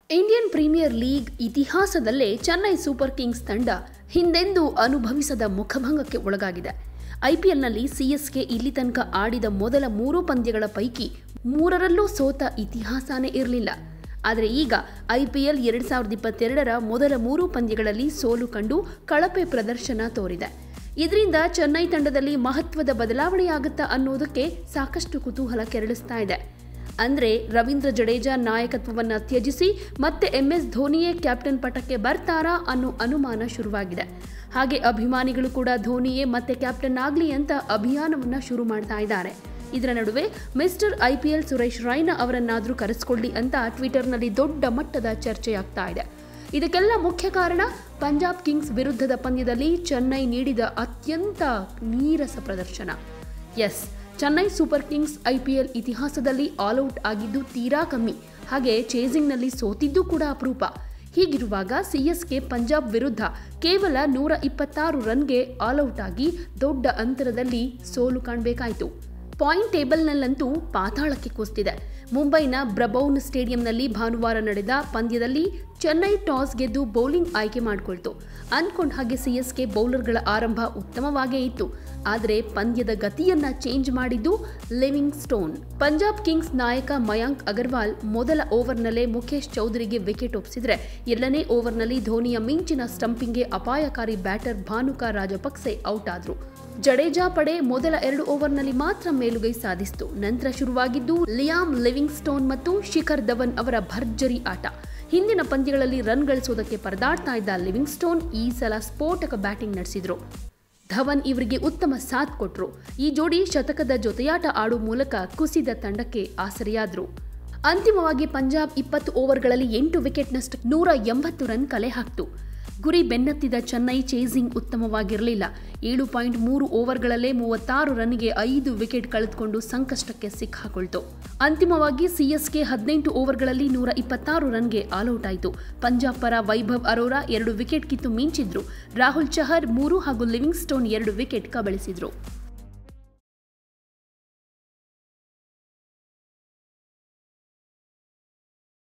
Indian premier league ಇತಿಹಾಸದಲ್ಲೇ Chennai super Kings ತಂಡ ಹಿಂದೆಂದೂ ಅನುಭವಿಸದ ಮುಖಭಂಗಕ್ಕೆ ಒಳಗಾಗಿದೆ ಐಪಿಎಲ್ನಲ್ಲಿ ಸಿಎಸ್ಕೆ ಇಲ್ಲಿ ತನಕ ಆಡಿದ ಮೊದಲ ಮೂರು ಪಂದ್ಯಗಳ ಪೈಕಿ ಮೂರರಲ್ಲೂ ಸೋತ ಇತಿಹಾಸನೇ ಇರಲಿಲ್ಲ ಆದರೆ ಈಗ ಐಪಿಎಲ್ ಎರಡು ಸಾವಿರದ ಇಪ್ಪತ್ತೆರಡರ ಮೊದಲ ಮೂರು ಪಂದ್ಯಗಳಲ್ಲಿ ಸೋಲು ಕಂಡು ಕಳಪೆ ಪ್ರದರ್ಶನ ತೋರಿದೆ ಇದರಿಂದ ಚೆನ್ನೈ ತಂಡದಲ್ಲಿ ಮಹತ್ವದ ಬದಲಾವಣೆಯಾಗುತ್ತಾ ಅನ್ನೋದಕ್ಕೆ ಸಾಕಷ್ಟು ಕುತೂಹಲ ಕೆರಳಿಸ್ತಾ ಇದೆ ಅಂದ್ರೆ ರವೀಂದ್ರ ಜಡೇಜಾ ನಾಯಕತ್ವವನ್ನು ತ್ಯಜಿಸಿ ಮತ್ತೆ ಎಂಎಸ್ ಧೋನಿಯೇ ಕ್ಯಾಪ್ಟನ್ ಪಟ್ಟಕ್ಕೆ ಬರ್ತಾರಾ ಅನ್ನೋ ಅನುಮಾನ ಶುರುವಾಗಿದೆ ಹಾಗೆ ಅಭಿಮಾನಿಗಳು ಕೂಡ ಧೋನಿಯೇ ಮತ್ತೆ ಕ್ಯಾಪ್ಟನ್ ಆಗಲಿ ಅಂತ ಅಭಿಯಾನವನ್ನ ಶುರು ಮಾಡ್ತಾ ಇದ್ದಾರೆ ಇದರ ನಡುವೆ ಮಿಸ್ಟರ್ ಐಪಿಎಲ್ ಸುರೇಶ್ ರೈನಾ ಅವರನ್ನಾದರೂ ಕರೆಸ್ಕೊಳ್ಳಿ ಅಂತ ಟ್ವಿಟರ್ನಲ್ಲಿ ದೊಡ್ಡ ಮಟ್ಟದ ಚರ್ಚೆಯಾಗ್ತಾ ಇದೆ ಇದಕ್ಕೆಲ್ಲ ಮುಖ್ಯ ಕಾರಣ ಪಂಜಾಬ್ ಕಿಂಗ್ಸ್ ವಿರುದ್ಧದ ಪಂದ್ಯದಲ್ಲಿ ಚೆನ್ನೈ ನೀಡಿದ ಅತ್ಯಂತ ನೀರಸ ಪ್ರದರ್ಶನ ಎಸ್ ಚೆನ್ನೈ ಸೂಪರ್ ಕಿಂಗ್ಸ್ ಐಪಿಎಲ್ ಇತಿಹಾಸದಲ್ಲಿ ಆಲ್ಔಟ್ ಆಗಿದ್ದು ತೀರಾ ಕಮ್ಮಿ ಹಾಗೆ ಚೇಸಿಂಗ್ನಲ್ಲಿ ಸೋತಿದ್ದು ಕೂಡ ಅಪರೂಪ ಹೀಗಿರುವಾಗ ಸಿಎಸ್ಕೆ ಪಂಜಾಬ್ ವಿರುದ್ಧ ಕೇವಲ ನೂರ ಇಪ್ಪತ್ತಾರು ರನ್ಗೆ ಆಲ್ಔಟ್ ಆಗಿ ದೊಡ್ಡ ಅಂತರದಲ್ಲಿ ಸೋಲು ಕಾಣಬೇಕಾಯಿತು ಪಾಯಿಂಟ್ ಟೇಬಲ್ನಲ್ಲಂತೂ ಪಾತಾಳಕ್ಕೆ ಕುಸಿದಿದೆ ಮುಂಬೈನ ಬ್ರಬೌನ್ ಸ್ಟೇಡಿಯಂನಲ್ಲಿ ಭಾನುವಾರ ನಡೆದ ಪಂದ್ಯದಲ್ಲಿ ಚೆನ್ನೈ ಟಾಸ್ ಗೆದ್ದು ಬೌಲಿಂಗ್ ಆಯ್ಕೆ ಮಾಡಿಕೊಳ್ತು ಅನ್ಕೊಂಡ ಹಾಗೆ ಸಿಎಸ್ಕೆ ಬೌಲರ್ಗಳ ಆರಂಭ ಉತ್ತಮವಾಗೇ ಇತ್ತು ಆದರೆ ಪಂದ್ಯದ ಗತಿಯನ್ನ ಚೇಂಜ್ ಮಾಡಿದ್ದು ಲಿವಿಂಗ್ ಸ್ಟೋನ್ ಪಂಜಾಬ್ ಕಿಂಗ್ಸ್ ನಾಯಕ ಮಯಾಂಕ್ ಅಗರ್ವಾಲ್ ಮೊದಲ ಓವರ್ನಲ್ಲೇ ಮುಖೇಶ್ ಚೌಧರಿಗೆ ವಿಕೆಟ್ ಒಪ್ಪಿಸಿದ್ರೆ ಎರಡನೇ ಓವರ್ನಲ್ಲಿ ಧೋನಿಯ ಮಿಂಚಿನ ಸ್ಟಂಪಿಂಗ್ಗೆ ಅಪಾಯಕಾರಿ ಬ್ಯಾಟರ್ ಭಾನುಕಾ ರಾಜಪಕ್ಸೆ ಔಟ್ ಆದ್ರು ಜಡೇಜಾ ಪಡೆ ಮೊದಲ ಎರಡು ಓವರ್ನಲ್ಲಿ ಮಾತ್ರ ಮೇಲುಗೈ ಸಾಧಿಸಿತು ನಂತರ ಶುರುವಾಗಿದ್ದು ಲಿಯಾಮ್ ಲಿವಿಂಗ್ ಸ್ಟೋನ್ ಮತ್ತು ಶಿಖರ್ ಧವನ್ ಅವರ ಭರ್ಜರಿ ಆಟ ಹಿಂದಿನ ಪಂದ್ಯಗಳಲ್ಲಿ ರನ್ ಗಳಿಸೋದಕ್ಕೆ ಪರದಾಡ್ತಾ ಇದ್ದ ಲಿವಿಂಗ್ ಸ್ಟೋನ್ ಈ ಸಲ ಸ್ಫೋಟಕ ಬ್ಯಾಟಿಂಗ್ ನಡೆಸಿದ್ರು ಧವನ್ ಇವರಿಗೆ ಉತ್ತಮ ಸಾಥ್ ಕೊಟ್ರು ಈ ಜೋಡಿ ಶತಕದ ಜೊತೆಯಾಟ ಆಡುವ ಮೂಲಕ ಕುಸಿದ ತಂಡಕ್ಕೆ ಆಸರೆಯಾದ್ರು ಅಂತಿಮವಾಗಿ ಪಂಜಾಬ್ ಇಪ್ಪತ್ತು ಓವರ್ಗಳಲ್ಲಿ ಎಂಟು ವಿಕೆಟ್ ನಷ್ಟ ನೂರ ಎಂಬತ್ತು ರನ್ ಕಲೆ ಹಾಕ್ತು ಗುರಿ ಬೆನ್ನತ್ತಿದ ಚೆನ್ನೈ ಚೇಸಿಂಗ್ ಉತ್ತಮವಾಗಿರಲಿಲ್ಲ ಏಳು ಪಾಯಿಂಟ್ ಮೂರು ಓವರ್ಗಳಲ್ಲೇ ಮೂವತ್ತಾರು ರನ್ಗೆ ಐದು ವಿಕೆಟ್ ಕಳೆದುಕೊಂಡು ಸಂಕಷ್ಟಕ್ಕೆ ಸಿಕ್ಕಾಕೊಳ್ತು ಅಂತಿಮವಾಗಿ ಸಿಎಸ್ಕೆ ಹದಿನೆಂಟು ಓವರ್ಗಳಲ್ಲಿ ನೂರ ಇಪ್ಪತ್ತಾರು ರನ್ಗೆ ಆಲ್ಔಟ್ ಆಯಿತು ಪಂಜಾಬ್ ಪರ ವೈಭವ್ ಅರೋರಾ ಎರಡು ವಿಕೆಟ್ ಕಿತ್ತು ಮಿಂಚಿದ್ರು ರಾಹುಲ್ ಚಹರ್ ಮೂರು ಹಾಗೂ ಲಿವಿಂಗ್ ಸ್ಟೋನ್ ಎರಡು ವಿಕೆಟ್ ಕಬಳಿಸಿದ್ರು